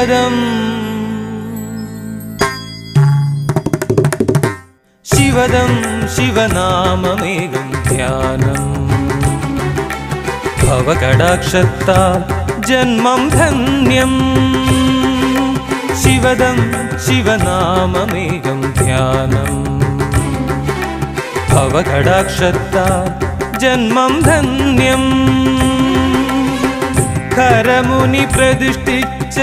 ശിവദം ശിവദം ശിവനാമമേകം ധ്യാനം ഭവകടാക്ഷത്താൽ ജന്മം ധന്യം ശിവദം ശിവനാമമേകം ധ്യാനം ഭവകടാക്ഷത്താൽ ജന്മം ധന്യം കരമുനി പ്രതിഷ്ഠിച്ച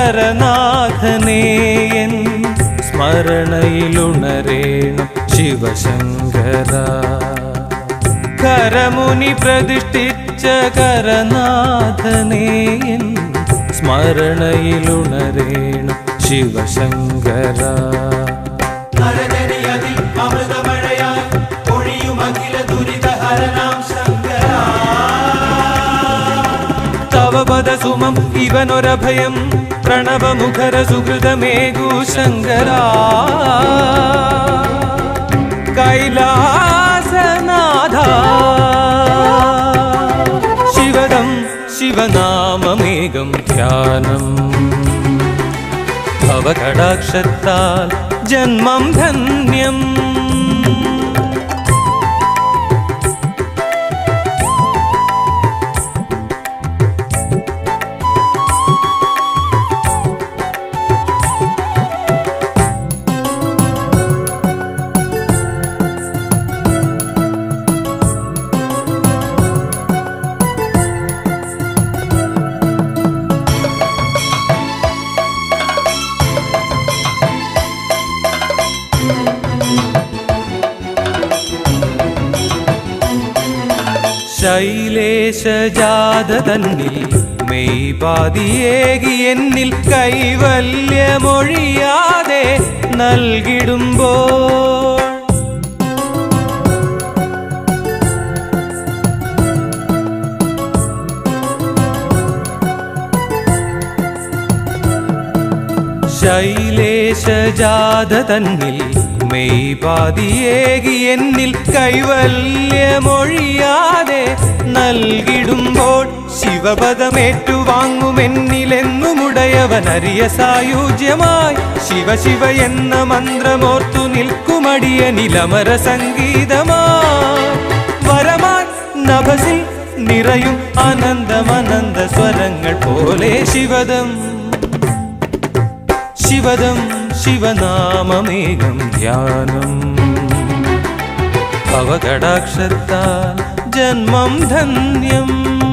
കരനാഥനേയൻ സ്മരണയിലുണരേണം ശിവശങ്കര കരമുനി പ്രതിഷ്ഠിച്ച കരനാഥനേയൻ സ്മരണയിലുണരേണം ശിവശങ്കര നരനരിയതിൽ അമൃതമഴയായി ഒഴിയുമഖില ദുരിതഹരനാം ശങ്കര തവ പദസുമം ഇവനൊരഭയം പ്രണവമുഖര സുഹൃതമേകു ശങ്കര കൈലാസനാഥ ശിവദം ശിവനാമമേകം ധ്യാനം ഭവകടാക്ഷത്താൽ ജന്മം ധന്യം ശൈലേശജാത തന്നിൽ മെയ് പാതിയേകി എന്നിൽ കൈവല്യമൊഴിയാതെ നൽകിടുമ്പോൾ ശൈലേശജാത തന്നിൽ മെയ് പാതിയേകി എന്നിൽ കൈവല്യമൊഴിയാതെ നൽകിടുമ്പോൾ ശിവപദമേറ്റുവാങ്ങുമെന്നിലെന്നുമുടയവനറിയ സായുജ്യമായി ശിവ ശിവ എന്ന മന്ത്രമോർത്തു നിൽക്കുമടിയനിലമര സംഗീതമായി വരമായി നഭസിൽ നിറയും അനന്തമനന്ത സ്വരങ്ങൾ പോലെ ശിവദം ശിവദം ശിവനാമമേകം ധ്യാനം ഭവകടാക്ഷത്താൽ ജന്മം ധന്യം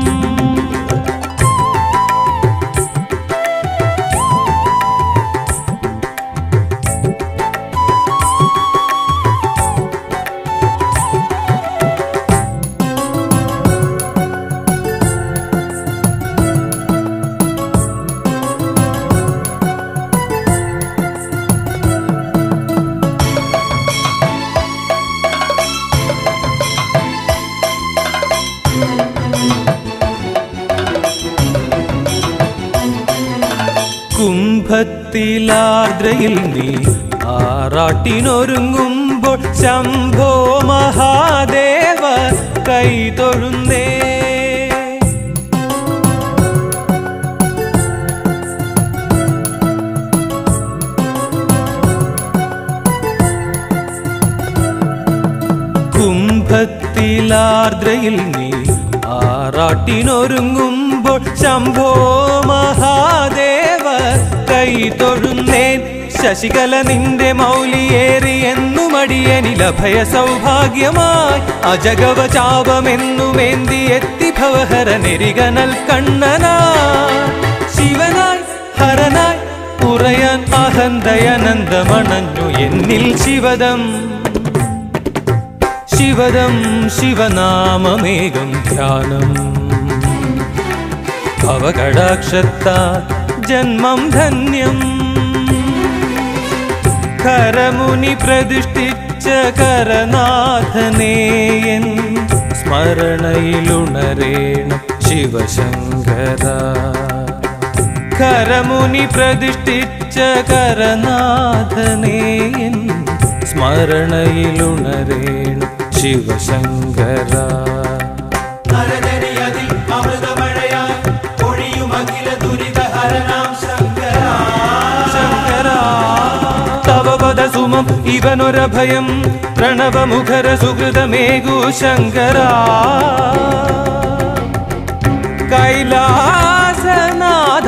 കുംഭത്തിലാർദ്രയിൽ നീ ആറാട്ടിനൊരുങ്ങുമ്പോൾ ശംഭോ മഹാദേവ കൈതൊഴുന്നേ കുംഭത്തിലാർദ്രയിൽ നീ ആറാട്ടിനൊരുങ്ങുമ്പോൾ ശംഭോ മഹാദേവ കൈ തൊഴുന്നേൻ ശശികല നിന്റെ മൗലിയേറി എന്നുമടിയനിലഭയ സൗഭാഗ്യമായി അജഗവ ചാപമെന്നുമേന്തി എത്തി ഭവഹര നെരികനൽ കണ്ണനാ ശിവനായി ഹരനായി ഉറയാൻ അഹന്തയനന്ദമണഞ്ഞു എന്നിൽ ശിവദം ശിവദം ശിവനാമമേകം ധ്യാനം ഭവകടാക്ഷത്താൽ ജന്മം ധന്യം കരമുനി പ്രതിഷ്ഠിച്ച കരനാഥനേയൻ സ്മരണയിലുണരേണം ശിവശങ്കര കരമുനി പ്രതിഷ്ഠിച്ച കരനാഥനേയൻ സ്മരണയിലുണരേണം ശിവശങ്കര നരനരിയതിൽ അമൃതമഴയായി ഒഴിയുമഖില ദുരിതഹരനാം ശങ്കര ഇവനൊരഭയം പ്രണവമുഖര സുഹൃതമേകു ശങ്കര കൈലാസനാഥ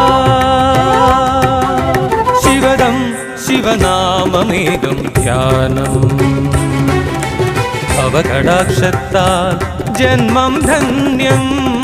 ശിവദം ശിവനാമമേകം ധ്യാനം ഭവകടാക്ഷത്താൽ ജന്മം ധന്യം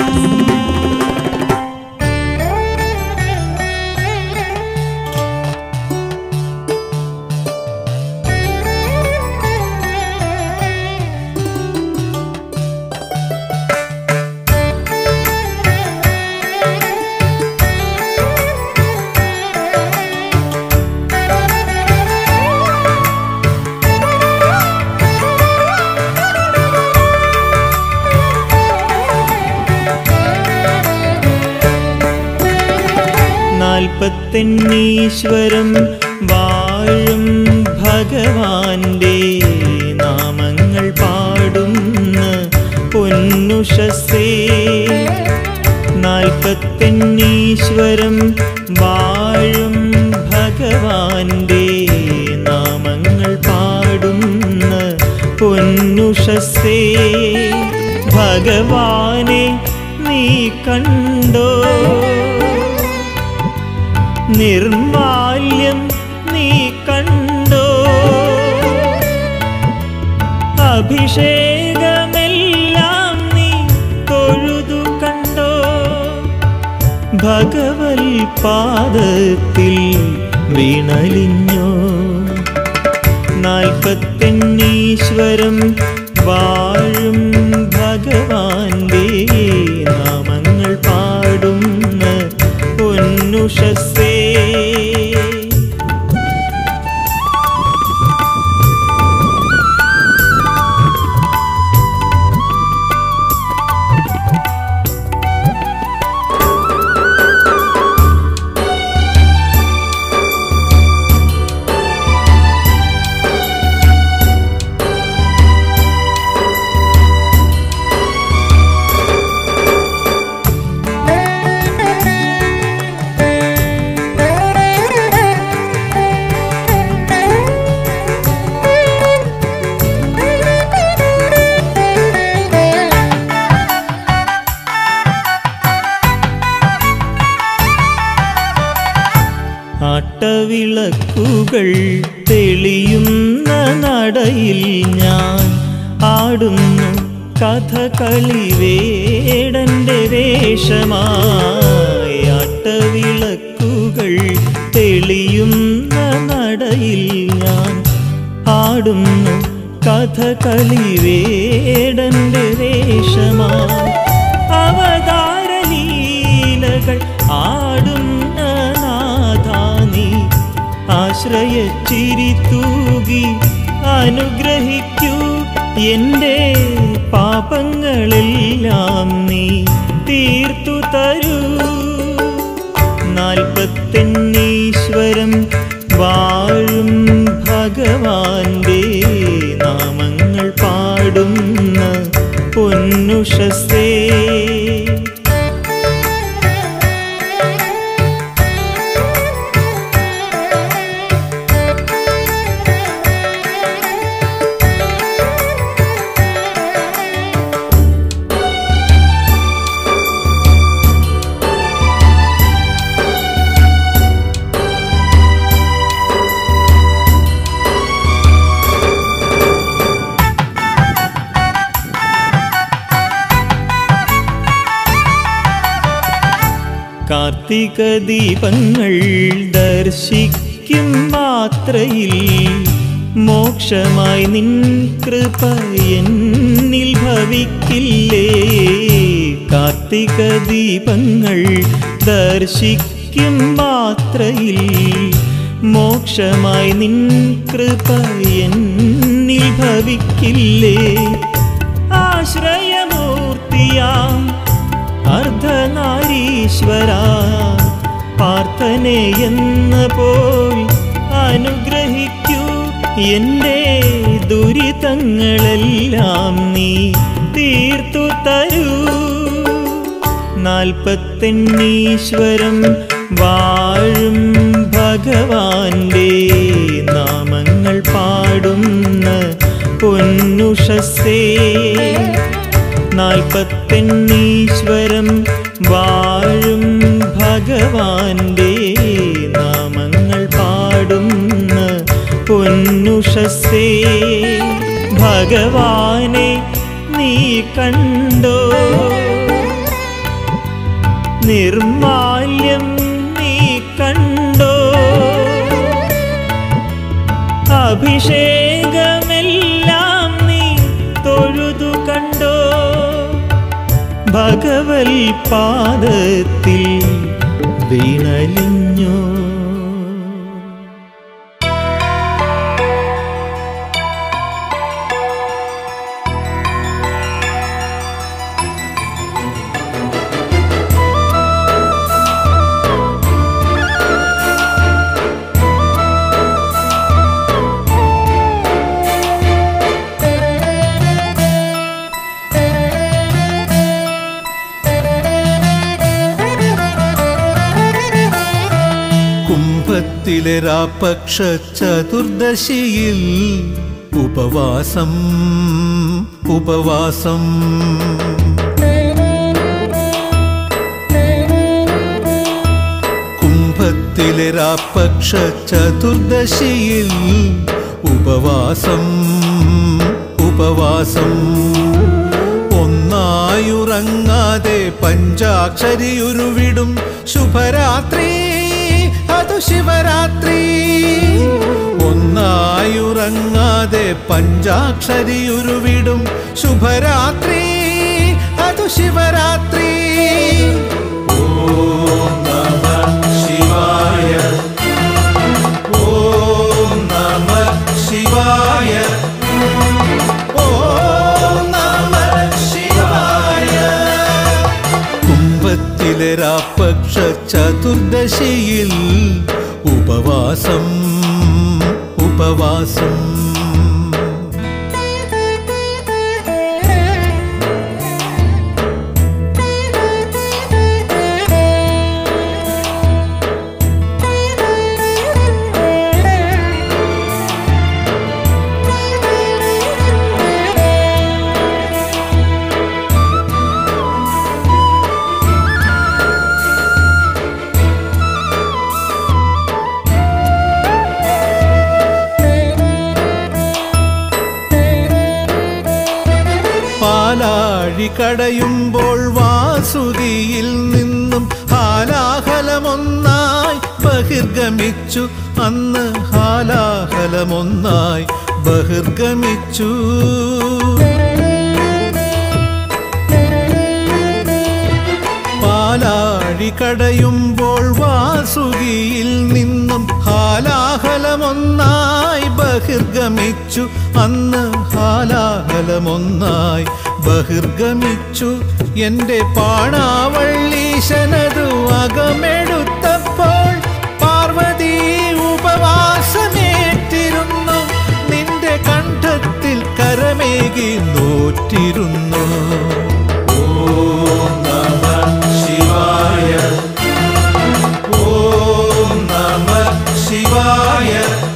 നാൽപ്പത്തെണ്ണീശ്വരം വാഴും ഭഗവാന്റെ നാമങ്ങൾ പാടുന്ന പൊന്നുഷസേ നാൽപ്പത്തെണ്ണീശ്വരം വാഴും ഭഗവാന്റെ നാമങ്ങൾ പാടുന്ന പൊന്നുഷസേ ഭഗവാനെ നീ കണ്ടോ നിർമാല്യം നീ കണ്ടോ അഭിഷേകമെല്ലാം നീ തൊഴുതു കണ്ടോ ഭഗവൽ പാദത്തിൽ വീണലിഞ്ഞോ നാൽപ്പത്തെണ്ണീശ്വരം വാഴും ഭഗവാന്റെ നാമങ്ങൾ പാടുന്ന പൊന്നുഷസേ ആട്ടവിളക്കുകൾ തെളിയുന്ന നടയിൽ ഞാൻ ആടുന്നു കഥകളി വേടന്റെ വേഷമായി ആട്ടവിളക്കുകൾ തെളിയുന്ന നടയിൽ ഞാൻ ആടുന്നു കഥകളി വേടന്റെ വേഷമായി അവതാരലീലകൾ ആടുന്ന നാഥാനി ആശ്രയച്ചിരി തൂകി അനുഗ്രഹിക്കൂ എൻ്റെ പാപങ്ങളെല്ലാം നീ തീർത്തു തരൂ നാൽപ്പത്തെണ്ണീശ്വരം വാഴും ഭഗവാന്റെ നാമങ്ങൾ പാടുന്ന പൊന്നുഷസേ കാർത്തിക ദീപങ്ങൾ ദർശിക്കും മാത്രയിൽ മോക്ഷമായി നിൻ കൃപ എന്നിൽ ഭവിക്കില്ലേ കാർത്തിക ദീപങ്ങൾ ദർശിക്കും മാത്രയിൽ മോക്ഷമായി നിൻ കൃപ എന്നിൽ ഭവിക്കില്ലേ ആശ്രയമൂർത്തിയാം അർദ്ധനാരീശ്വര പ്രാർത്ഥനെ എന്ന പോൽ അനുഗ്രഹിക്കൂ എൻ്റെ ദുരിതങ്ങളെല്ലാം നീ തീർത്തു തരൂ നാൽപ്പത്തെണ്ണീശ്വരം വാഴും ഭഗവാന്റെ നാമങ്ങൾ പാ പാടുന്ന പൊന്നുഷസേ നാൽപ്പത്തെണ്ണീശ്വരം വാഴും ഭഗവാന്റെ നാമങ്ങൾ പാടുന്ന പൊന്നുഷസേ ഭഗവാനെ നീ കണ്ടോ നിർമാല്യം നീ കണ്ടോ അഭിഷേകമെല്ലാം നീ തൊഴുതു കണ്ടോ ഭഗവൽ പാദത്തിൽ വീണലിഞ്ഞോ കുംഭത്തിലെ രാപക്ഷ ചതുർദശിയിൽ ഉപവാസം ഉപവാസം കുംഭത്തിലെ രാപക്ഷ ചതുർദശിയിൽ ഉപവാസം ഉപവാസം ഒന്നായുറങ്ങാതെ പഞ്ചാക്ഷരിയുരുവിടും ശുഭരാത്രി അതു ശിവരാത്രി ഒന്നായുറങ്ങാതെ പഞ്ചാക്ഷരിയുരുവിടും ശുഭരാത്രി അതു ശിവരാത്രി ഓം നമ ശിവായ ഓം നമ ശിവായ ഓം നമ ശിവായ കുംഭത്തിലെ രാപക്ഷ ചതുർദശിയിൽ ഉപവാസം ഉപവാസം പാലാഴി കടയുമ്പോൾ വാസുതിയിൽ നിന്നും ഹാലാഹലമൊന്നായി ബഹിർഗമിച്ചു അന്ന് ഹാലാഹലമൊന്നായി ബഹിർഗമിച്ചു പാലാഴി കടയുമ്പോൾ വാസുകിയിൽ നിന്നും ഹാലാഹലമൊന്നായി ബഹിർഗമിച്ചു അന്ന് ഹാലാഹലമൊന്നായി ബഹിർഗമിച്ചു എൻ്റെ പാണാവള്ളീശനതു അകമെടുത്തപ്പോൾ പാർവതി ഉപവാസമേറ്റിരുന്നു നിന്റെ കണ്ഠത്തിൽ കരമേകി നോറ്റിരുന്നു ഓം നമ ശിവായ ഓം നമ ശിവായ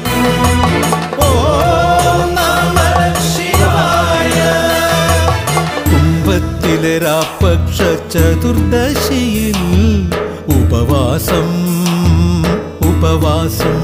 ഓം നമ ശിവായ കുംഭത്തിലെ രാപക്ഷ ചതുർദശിയിൽ ഉപവാസം ഉപവാസം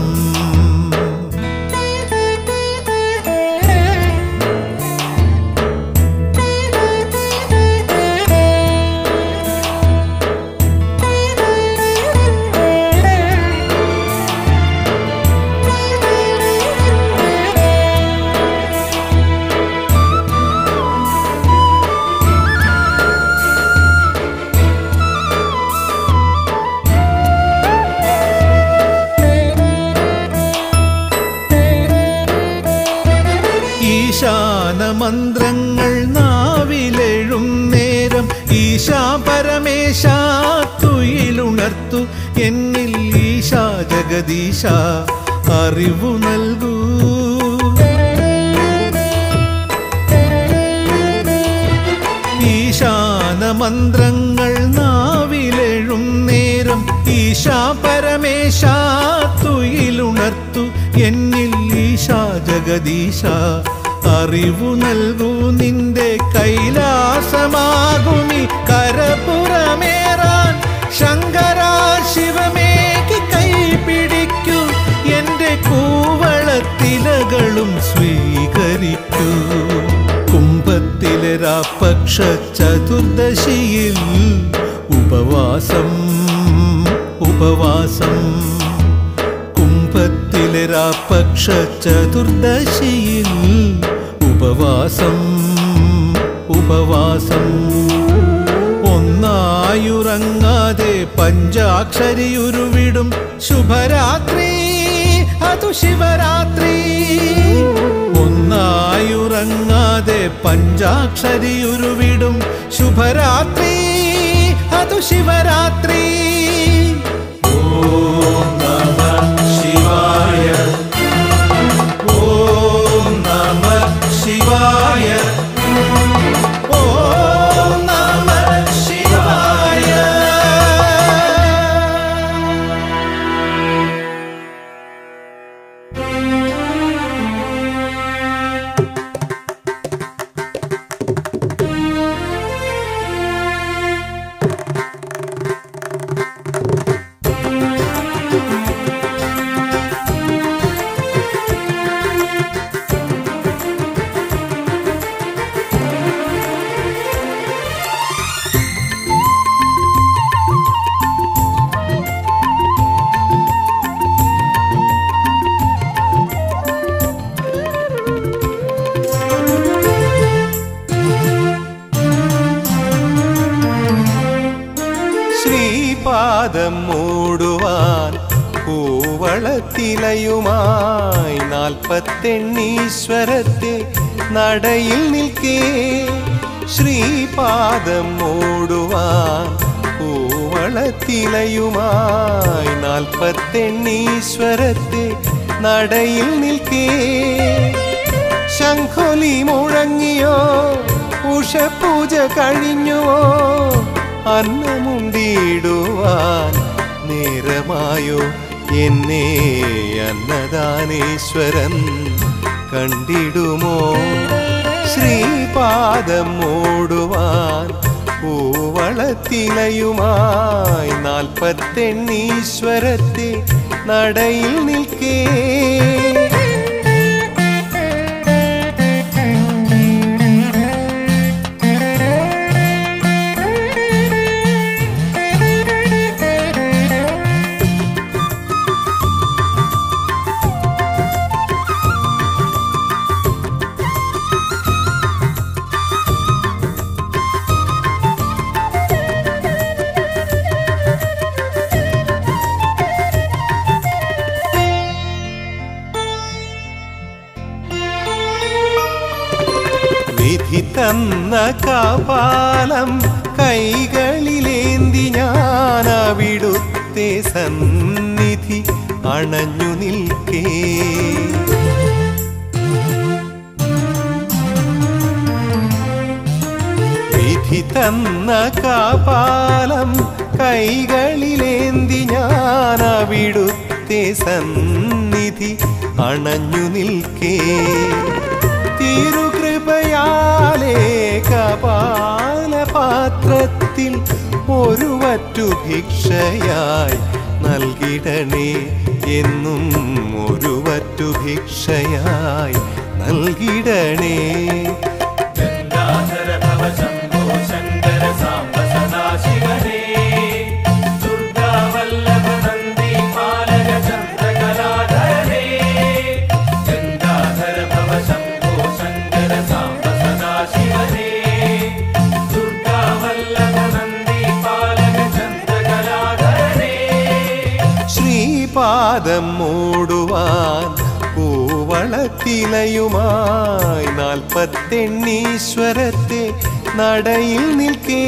ഈശാന മന്ത്രങ്ങൾ നാവിലെഴും നേരം ഈശാ പരമേശ തുയിലുണർത്തു എന്നിൽ ഈശാ ജഗദീശ അറിവു നൽകൂ ഈശാന മന്ത്രങ്ങൾ നാവിലെഴും നേരം ഈശാ പരമേശ തുയിലുണർത്തു എന്നിൽ ഈശാ ജഗദീശ അറിവു നൽകൂ നിന്റെ കൈലാസമാകുമി കരപുറമേറാൻ ശങ്കര ശിവമേക്ക് കൈപിടിക്കൂ എന്റെ കൂവളത്തിലകളും സ്വീകരിക്കൂ കുംഭത്തിലെ രാപ്പക്ഷ ചതുർദശിയിൽ ഉപവാസം ഉപവാസം കുംഭത്തിലെ രാപ്പക്ഷ ചതുർദശിയിൽ ഉപവാസം ഉപവാസം ഒന്നായുറങ്ങാതെ പഞ്ചാക്ഷരിയുരുവിടും ശുഭരാത്രി അതു ശിവരാത്രി ഒന്നായുറങ്ങാതെ പഞ്ചാക്ഷരിയുരുവിടും ശുഭരാത്രി അതു ശിവരാത്രി ഓം നമ ശിവായ ഓം നമ ശിവായ ഓം നമ ശിവായ ശ്രീപാദം മൂടുവാൻ പൂവളത്തിലയുമായി നാൽപ്പത്തെണ്ണീശ്വരത്തെ നടയിൽ നിൽക്കേ ശ്രീപാദം മൂടുവാൻ പൂവളത്തിലയുമായി നാൽപ്പത്തെണ്ണീശ്വരത്തെ നടയിൽ നിൽക്കേ ശംഖൊലി മുഴങ്ങിയോ ഉഷപൂജ കഴിഞ്ഞുവോ അന്നമുണ്ടിടുവാൻ നേരമായോ എന്നെ അന്നദാനേശ്വരൻ കണ്ടിടുമോ ശ്രീപാദം മൂടുവാൻ പൂവളത്തിലയുമായി നാൽപ്പത്തെണ്ണീശ്വരത്തെ നടയിൽ നിൽക്കേ വിധി തന്ന കാപാലം കൈകളിലേന്തി ഞാൻ അവിടുത്തെ സന്നിധി അണഞ്ഞു നിൽക്കേ വിധി തന്ന കാപാലം കൈകളിലേന്തി ഞാൻ അവിടുത്തെ സന്നിധി അണഞ്ഞു നിൽക്കേ തിരുകൃപയാലേ കപാലപാത്രത്തിൽ ഒരു വറ്റു ഭിക്ഷയായി നൽകിടണേ എന്നും ഒരു വറ്റു ഭിക്ഷയായി നൽകിടണേ ഗംഗാധര ഭവ ശംഭോ ശങ്കര സാംബ സദാശിവനേ ദുർഗാവല്ലഭ നന്ദി പാലക ചന്ദ്രകലാധരനേ ഗംഗാധര ഭവ ശംഭോ ശങ്കര സാംബ സദാശിവനേ ദുർഗാവല്ലഭ നന്ദി പാലക ചന്ദ്രകലാധരനേ ശ്രീപാദം മൂടുവാൻ പൂവളത്തിലയുമായി നാൽപ്പത്തെണ്ണീശ്വരത്തെ നടയിൽ നിൽക്കേ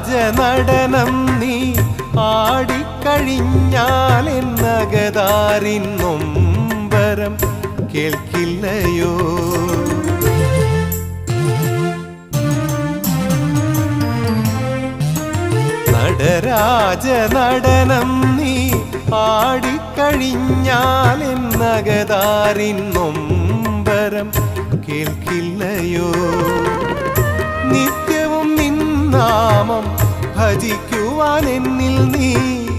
നടരാജനടനം നീ ആടിക്കഴിഞ്ഞാൽ എന്നകതാരിൻ നൊമ്പരം കേൾക്കില്ലയോ നടരാജനടനം നീ ആടിക്കഴിഞ്ഞാൽ എന്നകതാരിൻ നൊമ്പരം കേൾക്കില്ലയോ നിത്യവും നിന്നാമം ഭജിക്കുവാൻ എന്നിൽ നീ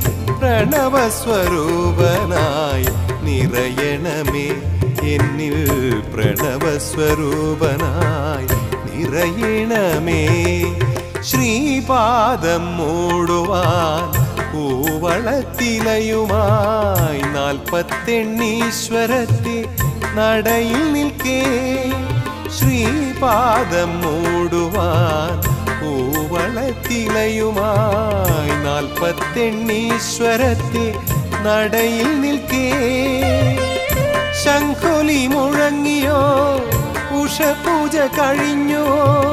പ്രണവസ്വരൂപനായി നിറയണമേ എന്നിൽ പ്രണവസ്വരൂപനായി നിറയണമേ ശ്രീപാദം മൂടുവാൻ പൂവളത്തിലയുമായി നാൽപ്പത്തെണ്ണീശ്വരത്തെ നടയിൽ നിൽക്കേ ശ്രീപാദം മൂടുവാൻ പൂവളത്തിലയുമായി നാൽപ്പത്തെണ്ണീശ്വരത്തെ നടയിൽ നിൽക്കേ ശംഖുലി മുഴങ്ങിയോ ഉഷപൂജ കഴിഞ്ഞോ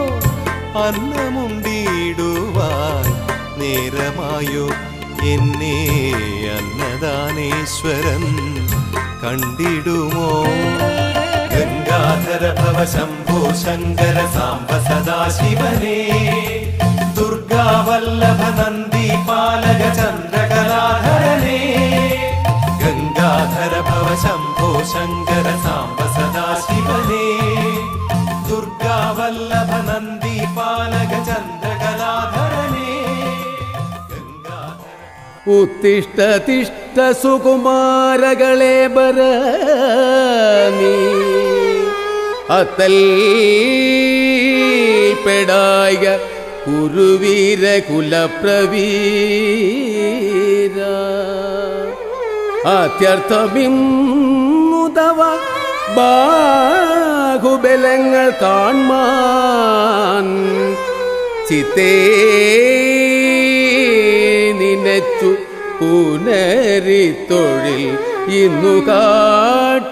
അന്നമുണ്ടിടുവാൻ നേരമായോ എന്നെ അന്നദാനേശ്വരൻ കണ്ടിടുമോ ഗംഗാധര ഭവ ശംഭോ ശങ്കര സാംബ സദാശിവനേ ദുർഗാവല്ലഭ നന്ദി പാലക ചന്ദ്രകലാധരനേ ഗംഗാധര ഭവ ശംഭോ ശങ്കര സാംബ സദാശിവനേ ദുർഗാവല്ലഭ നന്ദി പാലക ചന്ദ്രകലാധരനേ ഗംഗാധര ഉത്തിഷ്ട തിഷ്ട സുകുമാരകളെ ബരണി അത്തൽ പെടായ കുരുവീര കുലപ്രവീര അത്യർത്ഥമിമുതവ ബാഹുബലങ്ങൾ കാൺമാൻ ചിത്തേ നിനച്ചു പുനരിത്തൊഴിൽ ഇന്നു കാട്ടിടുക